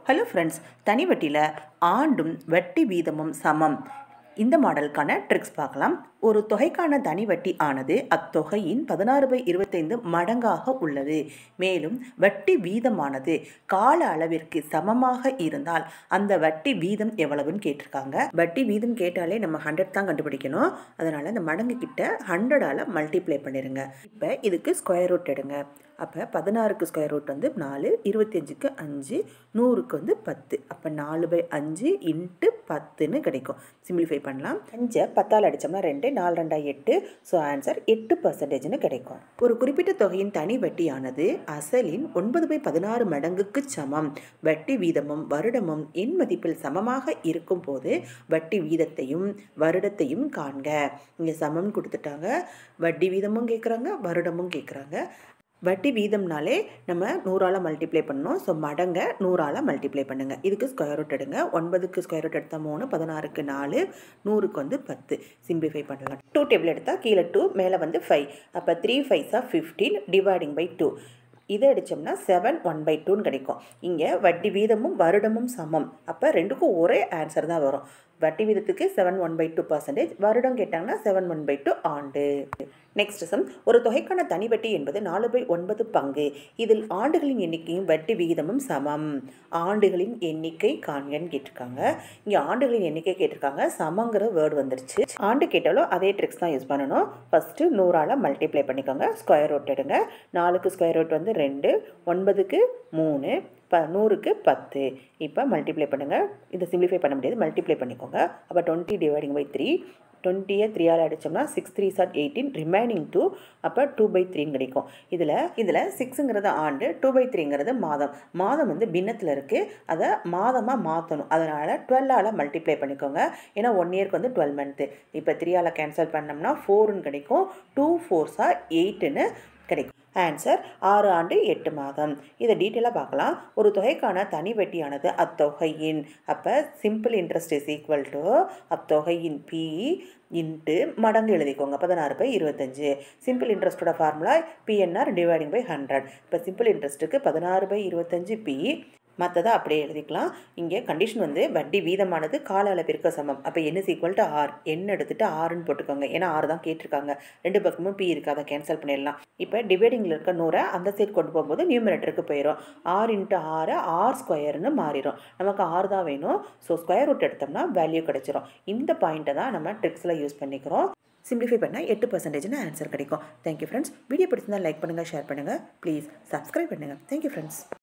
hello friends தனி வட்டியில் ஆண்டும் வட்டி வீதமும் சமம் இந்த மாடலுக்கான ட்ரிக்ஸ் பார்க்கலாம் ஒரு தொகைக்கான தனி வட்டி ஆனது அத்தொகையின் பதினாறு பை இருபத்தைந்து மடங்காக உள்ளது மேலும் வட்டி வீதமானது கால அளவிற்கு சமமாக இருந்தால் அந்த வட்டி வீதம் எவ்வளவுன்னு கேட்டிருக்காங்க வட்டி வீதம் கேட்டாலே நம்ம ஹண்ட்ரட் தான் கண்டுபிடிக்கணும் அதனால் இந்த மடங்கு கிட்ட ஹண்ட்ரடால் மல்டிப்ளை பண்ணிடுங்க இப்போ இதுக்கு ஸ்கொயர் ரூட் எடுங்க அப்போ பதினாறுக்கு ஸ்கொயர் ரூட் வந்து நாலு இருபத்தஞ்சுக்கு அஞ்சு நூறுக்கு வந்து பத்து அப்போ நாலு பை அஞ்சு இன்ட்டு பத்துன்னு கிடைக்கும் சிம்பிளிஃபை பண்ணலாம் அஞ்சை பத்தால் அடித்தோம்னா ரெண்டு நாலு ரெண்டா எட்டு ஸோ ஆன்சர் எட்டு பர்சன்டேஜ்னு கிடைக்கும் ஒரு குறிப்பிட்ட தொகையின் தனி வட்டியானது அசலின் ஒன்பது பை பதினாறு மடங்குக்கு சமம் வட்டி வீதமும் வருடமும் எண் மதிப்பில் சமமாக இருக்கும் போது வட்டி வீதத்தையும் வருடத்தையும் காண்க இங்கே சமம் கொடுத்துட்டாங்க வட்டி வீதமும் கேட்குறாங்க வருடமும் கேட்குறாங்க வட்டி வீதம்னாலே நம்ம நூறால் மல்டிப்ளை பண்ணணும் ஸோ மடங்க நூறால் மல்டிப்ளை பண்ணுங்கள் இதுக்கு ஸ்கொயர் ரூட் எடுங்க ஒன்பதுக்கு ஸ்கொயர் ரூட் எடுத்தால் மூணு பதினாறுக்கு நாலு நூறுக்கு வந்து பத்து சிம்பிளிஃபை பண்ணலாம் டூ டேபிள் எடுத்தால் கீழே டூ மேலே வந்து ஃபைவ் அப்போ த்ரீ ஃபைவ்ஸாக ஃபிஃப்டீன் டிவைடிங் பை டூ இதை அடித்தோம்னா செவன் ஒன் பை டூன்னு கிடைக்கும் இங்கே வட்டி வீதமும் வருடமும் சமம் அப்போ ரெண்டுக்கும் ஒரே ஆன்சர் தான் வரும் வட்டி வீதத்துக்கு seven one by two percentage வருடம் கேட்டாங்கன்னா செவன் ஒன் பை டூ ஆண்டு நெக்ஸ்ட் சம் ஒரு தொகைக்கான தனி வட்டி என்பது நாலு பை ஒன்பது பங்கு இதில் ஆண்டுகளின் எண்ணிக்கையும் வட்டி விகிதமும் சமம் ஆண்டுகளின் எண்ணிக்கை காண்கன்னு கேட்டிருக்காங்க இங்கே ஆண்டுகளின் எண்ணிக்கை கேட்டிருக்காங்க சமங்கிற வேர்டு வந்துருச்சு ஆண்டு கேட்டாலும் அதே ட்ரிக்ஸ் தான் யூஸ் பண்ணணும் ஃபஸ்ட்டு நூறால் மல்டிப்ளை பண்ணிக்கோங்க ஸ்கொயர் ரூட் எடுங்க நாலுக்கு ஸ்கொயர் ரூட் வந்து ரெண்டு ஒன்பதுக்கு மூணு ப நூறுக்கு பத்து இப்போ மல்டிப்ளை பண்ணுங்கள் இதை சிம்பிளிஃபை பண்ண முடியாது மல்டிப்ளை பண்ணிக்கோங்க அப்போ டுவெண்ட்டி டிவைடிங் பை த்ரீ டுவெண்ட்டியை த்ரீயால் அடித்தோம்னா சிக்ஸ் த்ரீ சார் எயிட்டீன் ரிமைனிங் டூ அப்போ டூ பை த்ரீன்னு கிடைக்கும் இதில் இதில் சிக்ஸுங்கிறது ஆண்டு டூ பை த்ரீங்கிறது மாதம் மாதம் வந்து பின்னத்தில் இருக்குது அதை மாதமாக மாற்றணும் அதனால் டுவெல்லால் மல்டிப்ளை பண்ணிக்கோங்க ஏன்னா ஒன் இயர்க்கு வந்து டுவெல் மந்த்து இப்போ த்ரீயால் கேன்சல் பண்ணோம்னா ஃபோருன்னு கிடைக்கும் டூ ஃபோர்ஸாக எயிட்டுன்னு கிடைக்கும் ஆன்சர் ஆறு ஆண்டு எட்டு மாதம் இதை டீட்டெயிலாக பார்க்கலாம் ஒரு தொகைக்கான தனி வட்டியானது அத்தொகையின் அப்போ simple interest is equal to அத்தொகையின் பி இன்ட்டு மடங்கு எழுதிக்கோங்க பதினாறு பை இருபத்தஞ்சு சிம்பிள் இன்ட்ரெஸ்ட்டோட formula PNR dividing by hundred இப்போ சிம்பிள் இன்ட்ரெஸ்ட்டுக்கு பதினாறு பை இருபத்தஞ்சு பி மற்றதை அப்படியே எழுதிக்கலாம் இங்கே கண்டிஷன் வந்து வட்டி வீதமானது கால அளவிற்கு சமம் அப்போ என்ன ஈக்குவல் டு ஆர் எண் எடுத்துகிட்டு ஆறுன்னு போட்டுக்கோங்க ஏன்னா ஆறு தான் கேட்டிருக்காங்க ரெண்டு பக்கமும் பி இருக்குது அதை கேன்சல் பண்ணிடலாம் இப்போ டிவைடிங்கில் இருக்க நூறை அந்த சைட் கொண்டு போகும்போது நியூமினேட்டருக்கு போயிடும் ஆறு இன்ட்டு ஆறு ஆர் ஸ்கொயர்னு மாறிடும் நமக்கு ஆறு தான் வேணும் ஸோ ஸ்கொயர் ரூட் எடுத்தோம்னா வேல்யூ கிடச்சிரும் இந்த பாயிண்ட்டை தான் நம்ம ட்ரிக்ஸில் யூஸ் பண்ணிக்கிறோம் சிம்பிளிஃபை பண்ணால் எட்டு பர்சன்டேஜ்னு ஆன்சர் கிடைக்கும் தேங்க்யூ ஃப்ரெண்ட்ஸ் வீடியோ பிடிச்சிருந்தால் லைக் பண்ணுங்கள் ஷேர் பண்ணுங்கள் ப்ளீஸ் சப்ஸ்கிரைப் பண்ணுங்கள் தேங்க்யூ ஃப்ரெண்ட்ஸ்